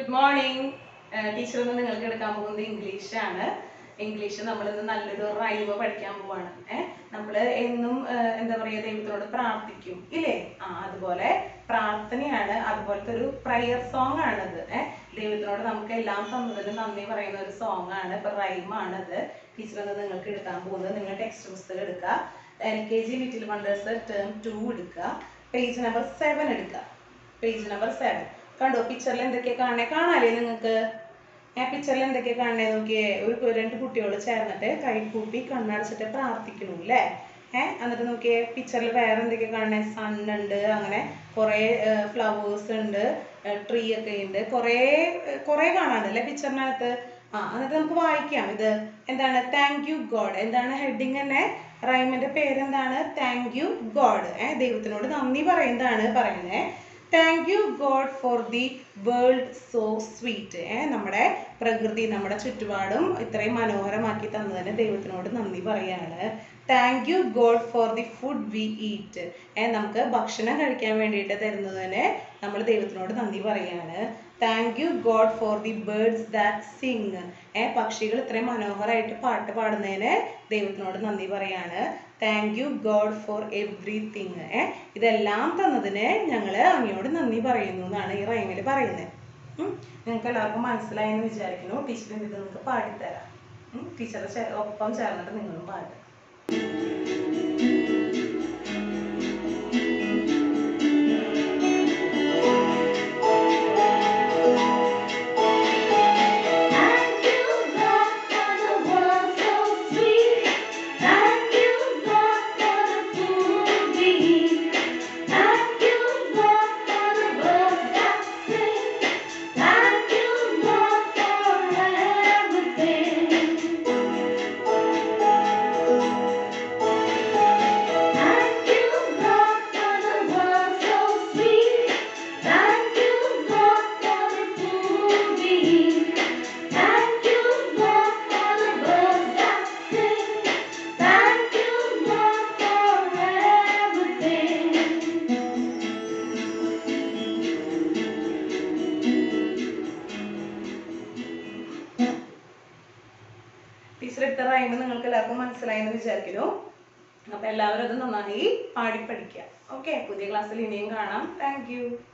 Good morning teacher ഇന്ന് നിങ്ങൾക്ക് എടുക്കാൻ പോകുന്നത് ഇംഗ്ലീഷ് ആണ് ഇംഗ്ലീഷ് നമ്മൾ ഇന്ന് നല്ലൊരു റൈമ് പഠിക്കാൻ പോവാണ് ഏഹ് നമ്മൾ എന്നും ഏഹ്, എന്താ പറയുക ദൈവത്തിനോട് പ്രാർത്ഥിക്കും ഇല്ലേ ആ അതുപോലെ പ്രാർത്ഥനയാണ് അതുപോലത്തെ ഒരു പ്രയർ സോങ് ആണത് ഏഹ് ദൈവത്തിനോട് നമുക്ക് എല്ലാം തന്നതിന് നന്ദി പറയുന്ന ഒരു സോങ് ആണ് ഇപ്പൊ റൈമാണത് ടീച്ചർ ഇന്ന് നിങ്ങൾക്ക് എടുക്കാൻ പോകുന്നത് നിങ്ങൾ ടെക്സ്റ്റ് പുസ്തകം എടുക്കുക L K G little wonders term two എടുക്കുക പേജ് നമ്പർ സെവൻ എടുക്കുക പേജ് നമ്പർ സെവൻ കണ്ടോ പിക്ചറിൽ എന്തൊക്കെയാ കാണണേ കാണാല്ലേ നിങ്ങൾക്ക് ആ പിക്ചറിൽ എന്തൊക്കെയാ കാണണേ നോക്കിയേ ഒരു കു- രണ്ട് കുട്ടികൾ ചേർന്നിട്ട് കൈ കൂപ്പി കണ്ണടച്ചിട്ട് പ്രാർത്ഥിക്കണു അല്ലേ ഏഹ് എന്നിട്ട് നോക്കിയേ പിക്ചറിൽ വേറെ എന്തൊക്കെയാ കാണണേ സൺ ഉണ്ട് അങ്ങനെ കുറേ ഫ്ലവേഴ്സ് ഉണ്ട് ട്രീ ഒക്കെ ഉണ്ട് കുറേ കുറേ കാണാനുണ്ട് അല്ലേ പിക്ചറിനകത്ത് ആ എന്നിട്ട് നമുക്ക് വായിക്കാം ഇത് എന്താണ് താങ്ക് യു ഗോഡ് എന്താണ് ഹെഡിങ് തന്നെ റൈമിന്റെ പേരെന്താണ് താങ്ക് യു ഗോഡ് ഏഹ് ദൈവത്തിനോട് നന്ദി പറയുന്നതാണ് പറയുന്നത് thank you God for the world so sweet ഏഹ് നമ്മുടെ പ്രകൃതി നമ്മുടെ ചുറ്റുപാടും ഇത്രയും മനോഹരമാക്കി തന്നതിന് ദൈവത്തിനോട് നന്ദി പറയാണ് thank you God for the food we eat ഏഹ് നമുക്ക് ഭക്ഷണം കഴിക്കാൻ വേണ്ടിയിട്ട് തരുന്നതിന് നമ്മൾ ദൈവത്തിനോട് നന്ദി പറയാണ് thank you God for the birds that sing ഏഹ് പക്ഷികൾ ഇത്രയും മനോഹരമായിട്ട് പാട്ട് പാടുന്നതിന് ദൈവത്തിനോട് നന്ദി പറയാണ് thank you God for everything ഏഹ് ഇതെല്ലാം തന്നതിന് ഞങ്ങൾ അങ്ങയോട് നന്ദി പറയുന്നു എന്നാണ് ഈ റൈമിൽ പറയുന്നത് നിങ്ങൾക്ക് എല്ലാവർക്കും മനസ്സിലായി എന്ന് വിചാരിക്കുന്നു ടീച്ചർ ഇത് നിങ്ങൾക്ക് പാടിത്തരാം ടീച്ചറെ ഒപ്പം ചേർന്നിട്ട് നിങ്ങളും പാടുക Thank you, God, for the world so sweet. Thank you, God, for the food we eat. Thank you, God, for the birds that sing. Thank you, God, for everything. Thank you, God, for the world so sweet. Thank you, God, for the food we eat. Thank you, God, for the birds that sing. Thank you, God, for everything. Teacher എടുത്ത rhyme നിങ്ങൾക്ക് എല്ലാവർക്കും മനസ്സിലായി എന്ന് വിചാരിക്കുന്നു അപ്പൊ എല്ലാവരും അത് നന്നായി പാടി പഠിക്കുക ഓക്കെ പുതിയ ക്ലാസ്സിൽ ഇനിയും കാണാം താങ്ക് യു